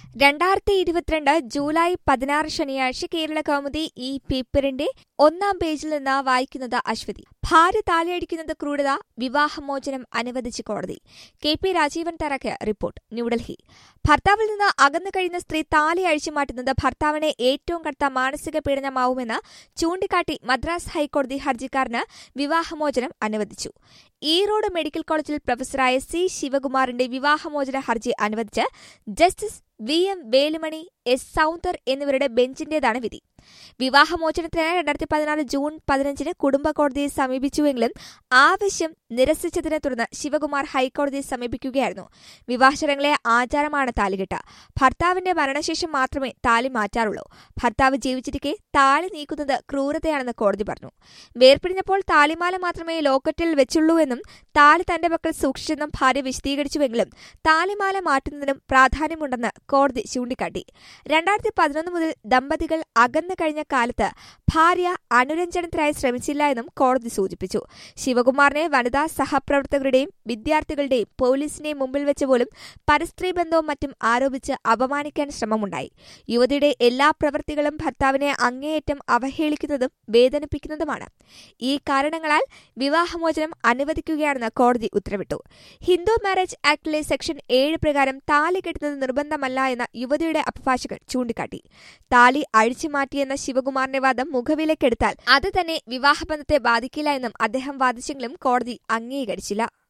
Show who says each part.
Speaker 1: രണ്ടായിരത്തി ഇരുപത്തിരണ്ട് ജൂലൈ പതിനാറ് ശനിയാഴ്ച കേരള കൗമുദി ഈ പേപ്പറിന്റെ ഒന്നാം പേജിൽ നിന്ന് വായിക്കുന്നത് അശ്വതി ഭാര്യ താലിയടിക്കുന്നത് ക്രൂരത വിവാഹമോചനം അനുവദിച്ച് കോടതി കെ പി രാജീവൻ തറയ്ക്ക് റിപ്പോർട്ട് ന്യൂഡൽഹി ഭർത്താവിൽ നിന്ന് അകന്നു കഴിയുന്ന സ്ത്രീ താലി അഴിച്ചുമാറ്റുന്നത് ഭർത്താവിനെ ഏറ്റവും കടുത്ത മാനസിക പീഡനമാവുമെന്ന് ചൂണ്ടിക്കാട്ടി മദ്രാസ് ഹൈക്കോടതി ഹർജിക്കാരന് വിവാഹമോചനം അനുവദിച്ചു ഈറോഡ് മെഡിക്കൽ കോളേജിൽ പ്രൊഫസറായ സി ശിവകുമാറിന്റെ വിവാഹമോചന ഹർജി അനുവദിച്ച് justice V M Velumani S Sundar എന്നിവരുടെ ബെഞ്ചിന്റേതാണ് വിധി വിവാഹമോചനത്തിനായി രണ്ടായിരത്തി പതിനാല് ജൂൺ പതിനഞ്ചിന് കുടുംബ കോടതിയെ സമീപിച്ചുവെങ്കിലും ആവശ്യം നിരസിച്ചതിനെ തുടർന്ന് ശിവകുമാർ ഹൈക്കോടതിയെ സമീപിക്കുകയായിരുന്നു വിവാഹചടങ്ങിലെ ആചാരമാണ് താലികെട്ട് ഭർത്താവിന്റെ മരണശേഷം മാത്രമേ താലി മാറ്റാറുള്ളൂ ഭർത്താവ് ജീവിച്ചിരിക്കെ താലി നീക്കുന്നത് ക്രൂരതയാണെന്ന് കോടതി പറഞ്ഞു വേർപിരിഞ്ഞപ്പോൾ താലിമാല മാത്രമേ ലോക്കറ്റിൽ വെച്ചുള്ളൂ എന്നും താലി തന്റെ പക്കൽ സൂക്ഷിച്ചെന്നും ഭാര്യ വിശദീകരിച്ചുവെങ്കിലും താലിമാല മാറ്റുന്നതിനും പ്രാധാന്യമുണ്ടെന്ന് കോടതി ചൂണ്ടിക്കാട്ടി രണ്ടായിരത്തി പതിനൊന്ന് മുതൽ ദമ്പതികൾ അകന്നു കഴിഞ്ഞ കാലത്ത് ഭാര്യ അനുരഞ്ജനത്തിനായി ശ്രമിച്ചില്ല എന്നും കോടതി സൂചിപ്പിച്ചു ശിവകുമാറിനെ വനിതാ സഹപ്രവർത്തകരുടെയും വിദ്യാർത്ഥികളുടെയും പോലീസിനെയും മുമ്പിൽ വെച്ച് പോലും പരസ്ത്രീ ബന്ധവും മറ്റും ആരോപിച്ച് അപമാനിക്കാൻ ശ്രമമുണ്ടായി യുവതിയുടെ എല്ലാ പ്രവൃത്തികളും ഭർത്താവിനെ അങ്ങേയറ്റം അവഹേളിക്കുന്നതും വേദനിപ്പിക്കുന്നതുമാണ് ഈ കാരണങ്ങളാൽ വിവാഹമോചനം അനുവദിക്കുകയാണെന്ന് കോടതി ഉത്തരവിട്ടു ഹിന്ദു മാരേജ് ആക്ടിലെ സെക്ഷൻ ഏഴ് പ്രകാരം താലി കെട്ടുന്നത് നിർബന്ധമല്ല എന്ന യുവതിയുടെ അഭിഭാഷകൻ ചൂണ്ടിക്കാട്ടി താലി അഴിച്ചുമാറ്റിയെന്ന ശിവകുമാറിന്റെ വാദം മുഖവിലക്കെടുത്താൽ അത് തന്നെ വിവാഹബന്ധത്തെ ബാധിക്കില്ല എന്നും അദ്ദേഹം വാദിച്ചെങ്കിലും കോടതി അംഗീകരിച്ചില്ല